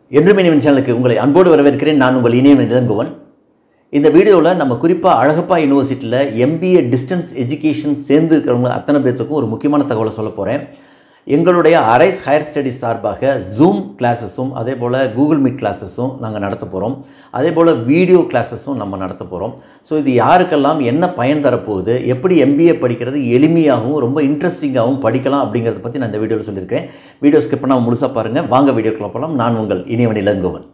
என்றும் இனிவன் சேனலுக்கு உங்களை அன்போடு வரவேற்கிறேன் நான் உங்கள் இனியவன் இளங்கோவன் இந்த வீடியோவில் நம்ம குறிப்பாக அழகப்பா யூனிவர்சிட்டியில் எம்பிஏ டிஸ்டன்ஸ் எஜுகேஷன் சேர்ந்து இருக்கிறவங்க அத்தனை பேர்த்துக்கும் ஒரு முக்கியமான தகவலை சொல்ல போகிறேன் எங்களுடைய அரைஸ் ஹையர் ஸ்டடீஸ் சார்பாக ஜூம் கிளாஸஸும் அதே போல் கூகுள் மீட் கிளாஸஸும் நாங்கள் நடத்த போகிறோம் அதே போல் வீடியோ கிளாஸஸும் நம்ம நடத்த போகிறோம் ஸோ இது யாருக்கெல்லாம் என்ன பயன் தரப்போகுது எப்படி எம்பிஏ படிக்கிறது எளிமையாகவும் ரொம்ப இன்ட்ரெஸ்டிங்காகவும் படிக்கலாம் அப்படிங்கிறத பற்றி நான் இந்த வீடியோவில் சொல்லியிருக்கேன் வீடியோ ஸ்கிப் பண்ணாமல் முழுசாக பாருங்கள் வாங்க வீடியோக்குள்ள போகலாம் நான் உங்கள் இனியவன் இளங்கோவன்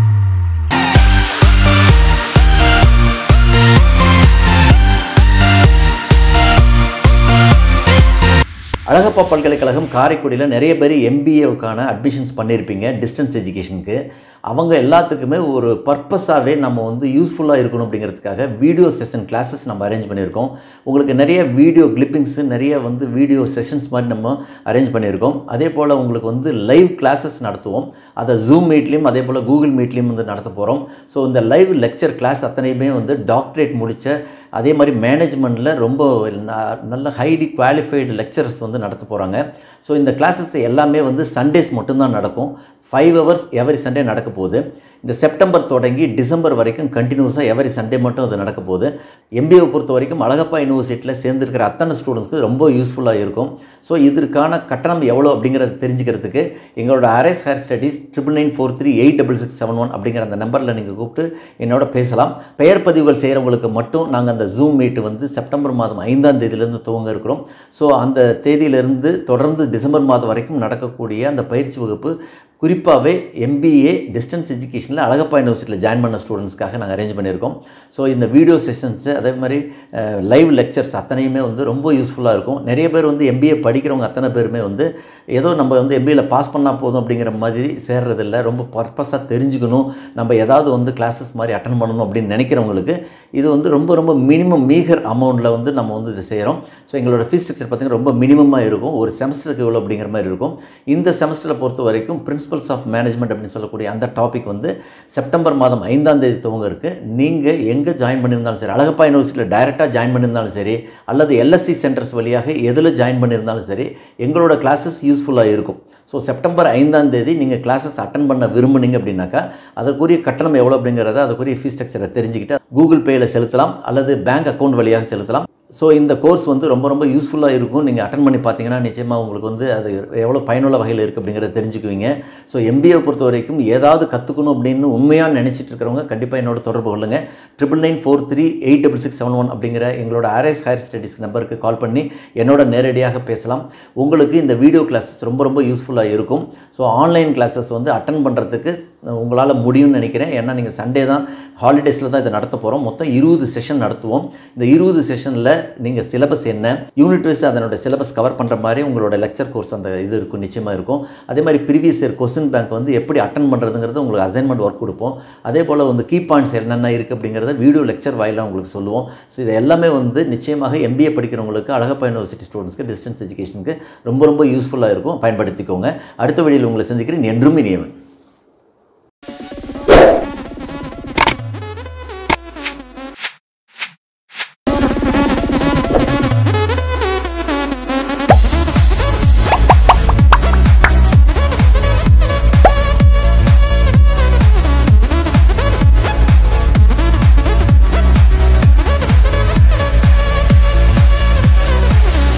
அழகப்பா பல்கலைக்கழகம் காரைக்குடியில் நிறைய பேர் எம்பிஏவுக்கான அட்மிஷன்ஸ் பண்ணியிருப்பீங்க டிஸ்டன்ஸ் எஜுகேஷனுக்கு அவங்க எல்லாத்துக்குமே ஒரு பர்பஸாகவே நம்ம வந்து யூஸ்ஃபுல்லாக இருக்கணும் அப்படிங்கிறதுக்காக வீடியோ செஷன் கிளாஸஸ் நம்ம அரேஞ்ச் பண்ணியிருக்கோம் உங்களுக்கு நிறைய வீடியோ கிளிப்பிங்ஸு நிறைய வந்து வீடியோ செஷன்ஸ் மாதிரி நம்ம அரேஞ்ச் பண்ணியிருக்கோம் அதே போல் உங்களுக்கு வந்து லைவ் கிளாஸஸ் நடத்துவோம் அதை ஜூம் மீட்லேயும் அதே போல் கூகுள் மீட்லேயும் வந்து நடத்த போகிறோம் ஸோ இந்த லைவ் லெக்சர் கிளாஸ் அத்தனையுமே வந்து டாக்டரேட் முடித்த அதே மாதிரி மேனேஜ்மெண்ட்டில் ரொம்ப ந- நல்ல ஹைலி குவாலிஃபைடு லெக்சரர்ஸ் வந்து நடத்த போகிறாங்க ஸோ இந்த கிளாஸஸ் எல்லாமே வந்து சண்டேஸ் மட்டும்தான் நடக்கும் ஃபைவ் ஹவர்ஸ் எவரி சண்டே நடக்க போகுது இந்த செப்டம்பர் தொடங்கி டிசம்பர் வரைக்கும் கண்டினியூஸாக எவரி சண்டே மட்டும் அது நடக்க போகுது எம்பிஏவை பொறுத்த வரைக்கும் அழகப்பா யூனிவர்சிட்டியில் சேர்ந்துருக்கிற அத்தனை ஸ்டூடெண்ட்ஸ்க்கு ரொம்ப யூஸ்ஃபுல்லாக இருக்கும் ஸோ இதற்கான கட்டணம் எவ்வளோ அப்படிங்கிறத தெரிஞ்சுக்கிறதுக்கு எங்களோட Arise higher studies triple nine four three eight double six seven one அப்படிங்கிற அந்த நம்பரில் நீங்கள் கூப்பிட்டு என்னோட பேசலாம் பெயர் பதிவுகள் செய்கிறவங்களுக்கு மட்டும் நாங்கள் அந்த ஜூம் மீட் வந்து செப்டம்பர் மாதம் ஐந்தாம் தேதியிலேருந்து துவங்க இருக்கிறோம் ஸோ அந்த தேதியிலிருந்து தொடர்ந்து டிசம்பர் மாதம் வரைக்கும் நடக்கக்கூடிய அந்த பயிற்சி வகுப்பு குறிப்பாகவே எம்பிஏ டிஸ்டன்ஸ் எஜுகேஷனில் அழகப்பா யூனிவர்சிட்டியில் ஜாயின் பண்ண ஸ்டூடெண்ட்ஸ்க்காக நாங்கள் அரேஞ்ச் பண்ணியிருக்கோம் ஸோ இந்த வீடியோ செஷன்ஸு அதே மாதிரி லைவ் லெக்சர்ஸ் அத்தனையுமே வந்து ரொம்ப யூஸ்ஃபுல்லாக இருக்கும் நிறைய பேர் வந்து எம்பிஏ படிக்கிறவங்க அத்தனை பேருமே வந்து ஏதோ நம்ம வந்து எம்பிஏல பாஸ் பண்ணால் போதும் அப்படிங்கிற மாதிரி சேர்றதில்ல ரொம்ப பர்பஸாக தெரிஞ்சுக்கணும் நம்ம ஏதாவது வந்து கிளாஸஸ் மாதிரி அட்டன் பண்ணணும் அப்படின்னு நினைக்கிறவங்களுக்கு இது வந்து ரொம்ப ரொம்ப மினிமம் மீகர் அமௌண்ட்டில் வந்து நம்ம வந்து இது செய்கிறோம் ஸோ எங்களோட ஃபீஸ் ஸ்ட்ரக்சர் பார்த்திங்கன்னா ரொம்ப மினிமமாக இருக்கும் ஒரு செமஸ்டருக்கு எவ்வளோ அப்படிங்கிற மாதிரி இருக்கும் இந்த செமஸ்டரை பொறுத்த வரைக்கும் பிரின்சிபல்ஸ் ஆஃப் மேனேஜ்மெண்ட் அப்படின்னு சொல்லக்கூடிய அந்த டாபிக் வந்து செப்டம்பர் மாதம் ஐந்தாம் தேதி துவங்க இருக்குது நீங்கள் எங்கே ஜாயின் பண்ணியிருந்தாலும் சரி அழகப்பா யூனிவர்சிட்டியில் டைரெக்டாக ஜாயின் பண்ணியிருந்தாலும் சரி அல்லது எல்எஸ்சி சென்டர்ஸ் வழியாக எதில் ஜாயின் பண்ணியிருந்தாலும் சரி எங்களோட கிளாஸஸ் யூஸ்ஃபுல்லாக இருக்கும் ஸோ செப்டம்பர் ஐந்தாம் தேதி நீங்கள் கிளாஸஸ் அட்டன் பண்ண விரும்புனீங்க அப்படின்னாக்கா அதற்குரிய கட்டணம் எவ்வளோ அப்படிங்கிறத அதற்குரிய ஃபீஸ் ஸ்ட்ரக்சரை தெரிஞ்சுக்கிட்டு கூகுள் பேயில் செலுத்தலாம் அல்லது பேங்க் அக்கௌண்ட் வழியாக செலுத்தலாம் ஸோ இந்த கோர்ஸ் வந்து ரொம்ப ரொம்ப யூஸ்ஃபுல்லாக இருக்கும் நீங்கள் அட்டன் பண்ணி பார்த்தீங்கன்னா நிச்சயமாக உங்களுக்கு வந்து அது எவ்வளோ பயனுள்ள வகையில் இருக்குது அப்படிங்கிறத தெரிஞ்சுக்குவீங்க ஸோ எம்பிஏ பொறுத்த வரைக்கும் ஏதாவது கற்றுக்கணும் அப்படின்னு உண்மையாக நினச்சிட்டு இருக்கிறவங்க கண்டிப்பாக என்னோட தொடர்பு கொள்ளுங்கள் triple nine four three eight double six seven one அப்படிங்கிற எங்களோட ஆர்எஸ் ஹையர் ஸ்டடீஸ் நம்பருக்கு கால் பண்ணி என்னோட நேரடியாக பேசலாம் உங்களுக்கு இந்த வீடியோ கிளாஸஸ் ரொம்ப ரொம்ப யூஸ்ஃபுல்லாக இருக்கும் ஸோ ஆன்லைன் கிளாஸஸ் வந்து அட்டன் பண்ணுறதுக்கு உங்களால் முடியும்னு நினைக்கிறேன் ஏன்னா நீங்கள் சண்டே தான் ஹாலிடேஸில் தான் இதை நடத்த போகிறோம் மொத்தம் இருபது செஷன் நடத்துவோம் இந்த இருபது செஷனில் நீங்கள் சிலபஸ் என்ன யூனிட் வைஸ் அதனோட சிலபஸ் கவர் பண்ணுற மாதிரி உங்களோட லெக்சர் கோர்ஸ் அந்த இது இருக்கும் நிச்சயமாக இருக்கும் அதே மாதிரி ப்ரீவியஸ் இயர் கொஸ்டின் பேங்க் வந்து எப்படி அட்டன் பண்ணுறதுங்கிறது உங்களுக்கு அசைன்மெண்ட் ஒர்க் கொடுப்போம் அதே போல் வந்து கீ பாயிண்ட்ஸ் என்னென்ன இருக்குது அப்படிங்கிறத வீடியோ லெக்சர் வாயிலாக உங்களுக்கு சொல்லுவோம் ஸோ இது எல்லாமே வந்து நிச்சயமாக எம்பிஏ படிக்கிறவங்களுக்கு அழகப்பா யூனிவர்சிட்டி ஸ்டூடெண்ட்ஸ்க்கு டிஸ்டன்ஸ் எஜுகேஷனுக்கு ரொம்ப ரொம்ப யூஸ்ஃபுல்லாக இருக்கும் பயன்படுத்திக்கோங்க அடுத்த வீடியோவில் உங்களை சந்திக்கிறேன் என்றும் இனியவன்